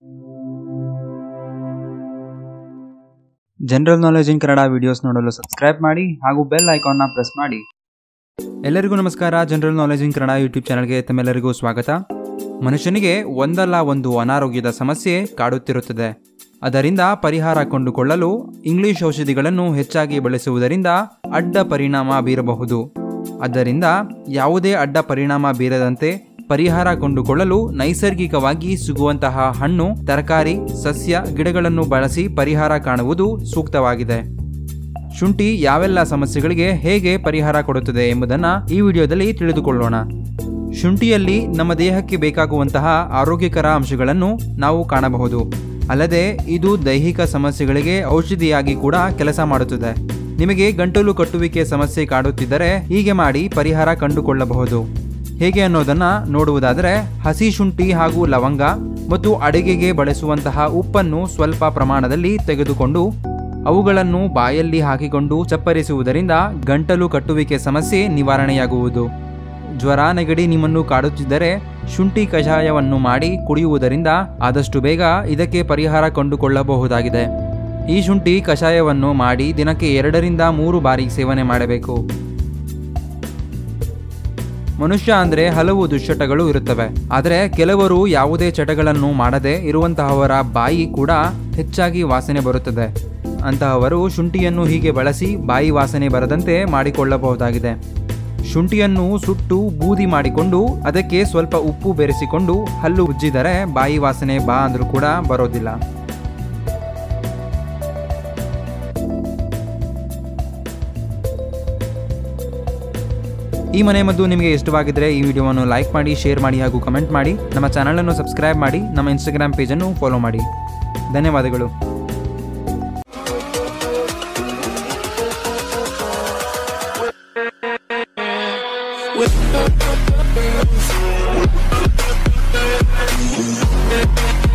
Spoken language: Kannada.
general knowledge in Kannada videos ನೋಡಲು ಸಬ್ಸ್ಕ್ರೈಬ್ ಮಾಡಿ ಹಾಗೂ ಬೆಲ್ ಐಕಾನ್ನ ಪ್ರೆಸ್ ಮಾಡಿ ಎಲ್ಲರಿಗೂ ನಮಸ್ಕಾರ general knowledge in Kannada YouTube ಚಾನಲ್ಗೆ ತಮ್ಮೆಲ್ಲರಿಗೂ ಸ್ವಾಗತ ಮನುಷ್ಯನಿಗೆ ಒಂದಲ್ಲ ಒಂದು ಅನಾರೋಗ್ಯದ ಸಮಸ್ಯೆ ಕಾಡುತ್ತಿರುತ್ತದೆ ಅದರಿಂದ ಪರಿಹಾರ ಕೊಂಡುಕೊಳ್ಳಲು ಇಂಗ್ಲಿಷ್ ಔಷಧಿಗಳನ್ನು ಹೆಚ್ಚಾಗಿ ಬಳಸುವುದರಿಂದ ಅಡ್ಡ ಪರಿಣಾಮ ಬೀರಬಹುದು ಆದ್ದರಿಂದ ಯಾವುದೇ ಅಡ್ಡ ಪರಿಣಾಮ ಬೀರದಂತೆ ಪರಿಹಾರ ಕೊಂಡುಕೊಳ್ಳಲು ನೈಸರ್ಗಿಕವಾಗಿ ಸಿಗುವಂತಹ ಹಣ್ಣು ತರಕಾರಿ ಸಸ್ಯ ಗಿಡಗಳನ್ನು ಬಳಸಿ ಪರಿಹಾರ ಕಾಣುವುದು ಸೂಕ್ತವಾಗಿದೆ ಶುಂಠಿ ಯಾವೆಲ್ಲ ಸಮಸ್ಯೆಗಳಿಗೆ ಹೇಗೆ ಪರಿಹಾರ ಕೊಡುತ್ತದೆ ಎಂಬುದನ್ನು ಈ ವಿಡಿಯೋದಲ್ಲಿ ತಿಳಿದುಕೊಳ್ಳೋಣ ಶುಂಠಿಯಲ್ಲಿ ನಮ್ಮ ದೇಹಕ್ಕೆ ಬೇಕಾಗುವಂತಹ ಆರೋಗ್ಯಕರ ಅಂಶಗಳನ್ನು ನಾವು ಕಾಣಬಹುದು ಅಲ್ಲದೆ ಇದು ದೈಹಿಕ ಸಮಸ್ಯೆಗಳಿಗೆ ಔಷಧಿಯಾಗಿ ಕೂಡ ಕೆಲಸ ಮಾಡುತ್ತದೆ ನಿಮಗೆ ಗಂಟಲು ಕಟ್ಟುವಿಕೆ ಸಮಸ್ಯೆ ಕಾಡುತ್ತಿದ್ದರೆ ಹೀಗೆ ಮಾಡಿ ಪರಿಹಾರ ಕಂಡುಕೊಳ್ಳಬಹುದು ಹೇಗೆ ಅನ್ನೋದನ್ನ ನೋಡುವುದಾದರೆ ಹಸಿ ಶುಂಠಿ ಹಾಗೂ ಲವಂಗ ಮತ್ತು ಅಡುಗೆಗೆ ಬಳಸುವಂತಹ ಉಪ್ಪನ್ನು ಸ್ವಲ್ಪ ಪ್ರಮಾಣದಲ್ಲಿ ತೆಗೆದುಕೊಂಡು ಅವುಗಳನ್ನು ಬಾಯಲ್ಲಿ ಹಾಕಿಕೊಂಡು ಚಪ್ಪರಿಸುವುದರಿಂದ ಗಂಟಲು ಕಟ್ಟುವಿಕೆ ಸಮಸ್ಯೆ ನಿವಾರಣೆಯಾಗುವುದು ಜ್ವರ ನೆಗಡಿ ನಿಮ್ಮನ್ನು ಕಾಡುತ್ತಿದ್ದರೆ ಶುಂಠಿ ಕಷಾಯವನ್ನು ಮಾಡಿ ಕುಡಿಯುವುದರಿಂದ ಆದಷ್ಟು ಬೇಗ ಇದಕ್ಕೆ ಪರಿಹಾರ ಕಂಡುಕೊಳ್ಳಬಹುದಾಗಿದೆ ಈ ಶುಂಠಿ ಕಷಾಯವನ್ನು ಮಾಡಿ ದಿನಕ್ಕೆ ಎರಡರಿಂದ ಮೂರು ಬಾರಿ ಸೇವನೆ ಮಾಡಬೇಕು ಮನುಷ್ಯ ಅಂದರೆ ಹಲವು ದುಶ್ಚಟಗಳು ಇರುತ್ತವೆ ಆದರೆ ಕೆಲವರು ಯಾವುದೇ ಚಟಗಳನ್ನು ಮಾಡದೆ ಇರುವಂತಹವರ ಬಾಯಿ ಕೂಡ ಹೆಚ್ಚಾಗಿ ವಾಸನೆ ಬರುತ್ತದೆ ಅಂತಹವರು ಶುಂಠಿಯನ್ನು ಹೀಗೆ ಬಳಸಿ ಬಾಯಿ ವಾಸನೆ ಬರದಂತೆ ಮಾಡಿಕೊಳ್ಳಬಹುದಾಗಿದೆ ಶುಂಠಿಯನ್ನು ಸುಟ್ಟು ಬೂದಿ ಮಾಡಿಕೊಂಡು ಅದಕ್ಕೆ ಸ್ವಲ್ಪ ಉಪ್ಪು ಬೆರೆಸಿಕೊಂಡು ಹಲ್ಲು ಉಜ್ಜಿದರೆ ಬಾಯಿ ವಾಸನೆ ಬಾ ಅಂದ್ರೂ ಕೂಡ ಬರೋದಿಲ್ಲ ಈ ಮನೆ ಮದ್ದು ನಿಮಗೆ ಇಷ್ಟವಾಗಿದ್ದರೆ ಈ ವಿಡಿಯೋವನ್ನು ಲೈಕ್ ಮಾಡಿ ಶೇರ್ ಮಾಡಿ ಹಾಗೂ ಕಮೆಂಟ್ ಮಾಡಿ ನಮ್ಮ ಚಾನಲನ್ನು ಸಬ್ಸ್ಕ್ರೈಬ್ ಮಾಡಿ ನಮ್ಮ ಇನ್ಸ್ಟಾಗ್ರಾಮ್ ಪೇಜನ್ನು ಫಾಲೋ ಮಾಡಿ ಧನ್ಯವಾದಗಳು with